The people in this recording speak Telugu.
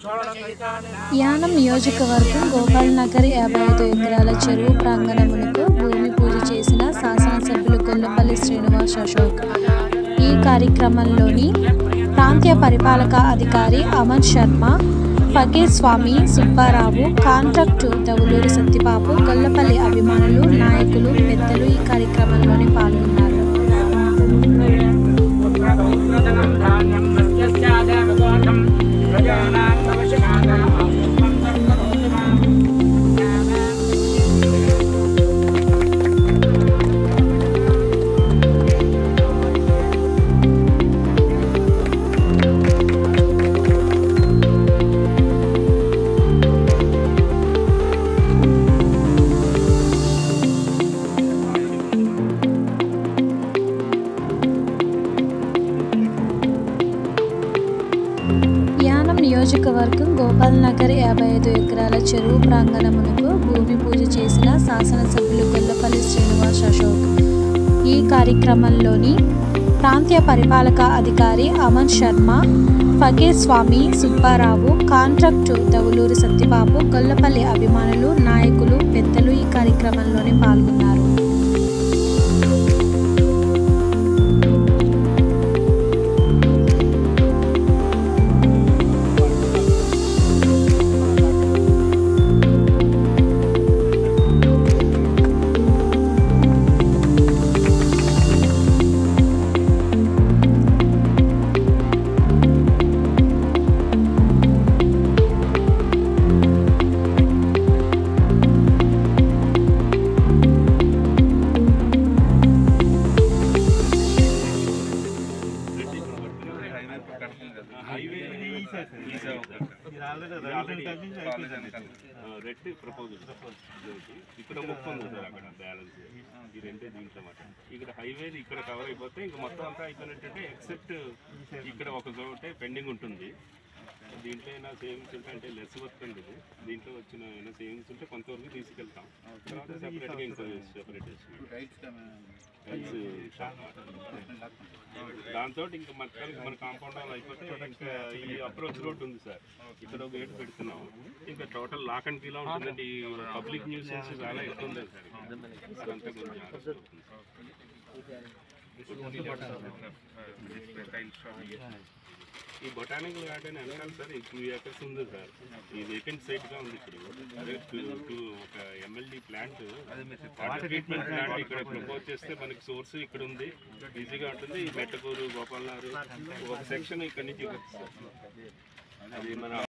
యానం నియోజకవర్గం గోపాల్ నగర్ యాభై ఐదు ఎకరాల చెరువు ప్రాంగణమునకు భూమి పూజ చేసిన శాసనసభ్యులు గొల్లపల్లి శ్రీనివాస్ అశోక్ ఈ కార్యక్రమంలోని ప్రాంతీయ పరిపాలక అధికారి అమన్ శర్మ ఫకీర్ స్వామి సుబ్బారావు కాంట్రాక్టు దవులూరి సత్యబాబు గొల్లపల్లి అభిమానులు నాయకులు పెద్దలు ఈ కార్యక్రమంలోని పాల్గొన్నారు యానం నియోజకవర్గం గోపాల్ నగర్ యాభై ఐదు ఎకరాల చెరువు ప్రాంగణమునకు భూమి పూజ చేసిన శాసనసభ్యులు గొల్లపల్లి శ్రీనివాస్ అశోక్ ఈ కార్యక్రమంలోని ప్రాంతీయ పరిపాలక అధికారి అమన్ శర్మ ఫకీర్ స్వామి సుబ్బారావు కాంట్రాక్టు దవులూరి సత్యబాబు గొల్లపల్లి అభిమానులు నాయకులు పెద్దలు ఈ కార్యక్రమంలోని పాల్గొన్నారు రెడ్ ప్రపోజల్ ఇక్కడ ముక్కు ఉంది సార్ అక్కడ బ్యాలెన్స్ ఈ రెండే దీంట్లో మాట ఇక్కడ హైవే ఇక్కడ కవర్ అయిపోతే ఇంకా మొత్తం అంతా అయిపోయినట్టే ఎక్సెప్ట్ ఇక్కడ ఒక చోటే పెండింగ్ ఉంటుంది దీంట్లో అయినా సేవింగ్స్ ఉంటే అంటే లెస్ వర్క్ అండి ఇది దీంట్లో వచ్చిన ఏమైనా సేవింగ్స్ ఉంటే కొంతవరకు తీసుకెళ్తాం తర్వాత సెపరేట్గా ఇంకో సెపరేట్ దాంతో ఇంకా మొత్తానికి మన కాంపౌండ్ హాల్ అయిపోతే ఇంకా ఈ అప్రోచ్ రోడ్ ఉంది సార్ ఇక్కడ ఒక గేట్ పెడుతున్నాం ఇంకా టోటల్ లాక్ అండ్ కీలా ఉంటుందండి పబ్లిక్ న్యూసెన్స్ చాలా ఎక్కువ ఉంది సార్ అదంతా కొంచెం arrest అవుతుంది ఈ బొటానికల్ గార్డెన్ వెనకాల సార్ ఈ టూ ఏకర్స్ ఉంది సార్ ఈ వేకెంట్ సైట్ గా ఉంది ఇప్పుడు అదే టూ- టూ ఒక MLA plant water treatment plant ఇక్కడ ప్రపోజ్ చేస్తే మనకి సోర్స్ ఇక్కడ ఉంది ఈజీగా ఉంటుంది ఈ మెట్టకూరు గోపాలనారు ఒక సెక్షన్ ఇక్కడ నుంచి ఇవ్వచ్చు సార్ అది మన